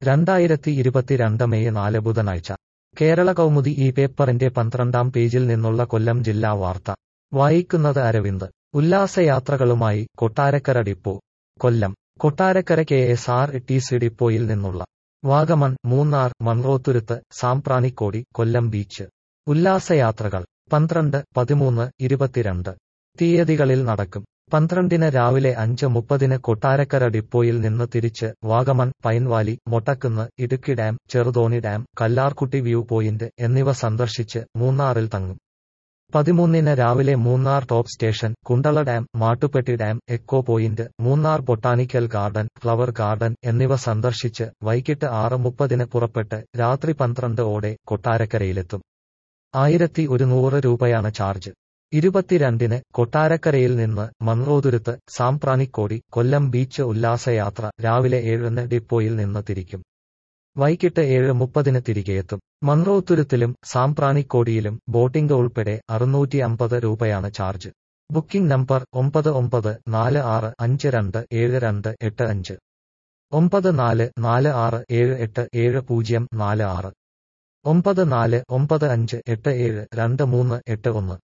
രണ്ടായിരത്തി ഇരുപത്തിരണ്ട് മെയ് നാല് ബുധനാഴ്ച കേരള കൗമുദി ഈ പേപ്പറിന്റെ പന്ത്രണ്ടാം പേജിൽ നിന്നുള്ള കൊല്ലം ജില്ലാ വാർത്ത വായിക്കുന്നത് അരവിന്ദ് ഉല്ലാസയാത്രകളുമായി Kottarakkara depot Kollam Kottarakkara K S R T C ഡിപ്പോയിൽ നിന്നുള്ള വാഗമൺ മൂന്നാർ മൺറോത്തുരുത്ത് സാമ്പ്രാണിക്കോടി കൊല്ലം ബീച്ച് ഉല്ലാസയാത്രകൾ പന്ത്രണ്ട് പതിമൂന്ന് ഇരുപത്തിരണ്ട് തീയതികളിൽ നടക്കും പന്ത്രണ്ടിന് രാവിലെ അഞ്ച് മുപ്പതിന് കൊട്ടാരക്കര ഡിപ്പോയിൽ നിന്ന് തിരിച്ച് Vagamon pine valley Mottakunnu Idukki dam Cheruthoni dam Kallarkutty view point എന്നിവ സന്ദർശിച്ച് മൂന്നാറിൽ തങ്ങും പതിമൂന്നിന് രാവിലെ Munnar top station Kundala dam Mattupetty dam echo point Munnar botanical garden flower garden എന്നിവ സന്ദർശിച്ച് വൈകിട്ട് ആറ് മുപ്പതിന് പുറപ്പെട്ട് രാത്രി പന്ത്രണ്ട് ഓടെ കൊട്ടാരക്കരയിലെത്തും ആയിരത്തി ഒരുന്നൂറ് രൂപയാണ് ചാർജ് ഇരുപത്തിരണ്ടിന് കൊട്ടാരക്കരയിൽ നിന്ന് മൺറോതുരുത്ത് സാമ്പ്രാണിക്കോടി കൊല്ലം ബീച്ച് ഉല്ലാസയാത്ര രാവിലെ ഏഴിന് ഡിപ്പോയിൽ നിന്ന് തിരിക്കും വൈകിട്ട് ഏഴ് മുപ്പതിന് തിരികെയെത്തും മൺറോത്തുരുത്തിലും സാമ്പ്രാണിക്കോടിയിലും ബോട്ടിംഗ് ഉൾപ്പെടെ അറുന്നൂറ്റി അമ്പത് രൂപയാണ് ചാർജ് ബുക്കിംഗ് നമ്പർ ഒമ്പത് ഒമ്പത് നാല് ആറ് അഞ്ച് രണ്ട് ഏഴ് രണ്ട് എട്ട് അഞ്ച് ഒമ്പത് നാല് നാല് ആറ് ഏഴ് എട്ട് ഏഴ് പൂജ്യം നാല് ആറ് ഒമ്പത് നാല് ഒമ്പത് അഞ്ച് എട്ട് ഏഴ് രണ്ട് മൂന്ന് എട്ട് ഒന്ന്